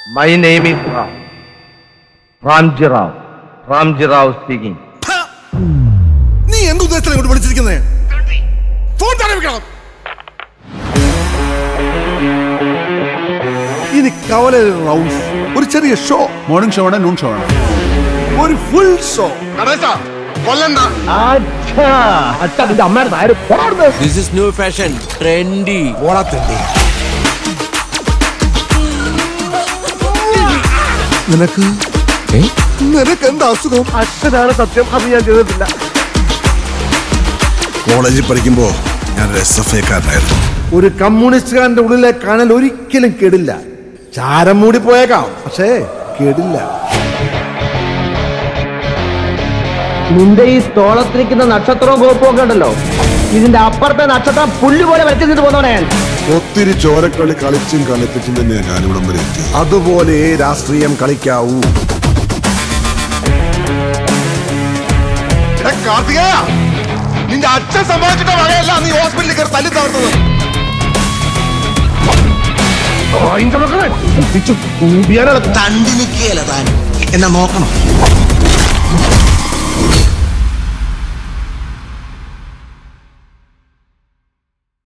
My name is Ram Ramji Rao Ramji Rao speaking നീ എന്ത് ഉദ്ദേശത്തിലാണ് ഇങ്ങോട്ട് വിളിച്ചിരിക്കുന്നത് ഫോൺ തന്നെ വെക്കണം ഇനി കവല റൗണ്ട്സ് ഒരു ചെറിയ ഷോ മോർണിംഗ് ഷോ ആണ് നൂൺ ഷോ ആണ് ഒരു ഫുൾ ഷോ കൊല്ലണ്ട അച്ഛൻ്റെ അമ്മയുടെ താരം This is new fashion, trendy. നിനക്ക് നിനക്ക് എന്താ അസുഖം അച്ഛനാണ് സത്യം അത് ഞാൻ ചെയ്തിട്ടില്ല കോളേജിൽ പഠിക്കുമ്പോ ഞാൻ എസ് എഫ് ഐക്കാരനായിരുന്നു ഒരു കമ്മ്യൂണിസ്റ്റുകാരന്റെ ഉള്ളിലെ കനൽ ഒരിക്കലും കെടില്ല ചാരം മൂടി പോയേക്കാം പക്ഷേ കെടില്ല നിന്റെ ഈ തോളത്തിരിക്കുന്ന നക്ഷത്രവും കോപ്പും ഒക്കെ ഉണ്ടല്ലോ ഇതിന്റെ അപ്പുറത്തെ നക്ഷത്രം പുല്ല് പോലെ വരച്ചിട്ട് പോന്നവനെ ഞാൻ ഒത്തിരി ചോരക്കളി കളിച്ചും കളിപ്പിച്ചും തന്നെയാണ് ഞാനിവിടം വരെ എത്തി അതുപോലെ രാഷ്ട്രീയം കളിക്കാവൂ നിന്റെ അച്ഛൻ സമ്പാദിച്ചിട്ട വകയല്ല നീ ഹോസ്പിറ്റലിൽ കയറി തല്ലി തകർത്തത് തണ്ടി നിൽക്കുകയല്ല താൻ എന്നെ നോക്കണം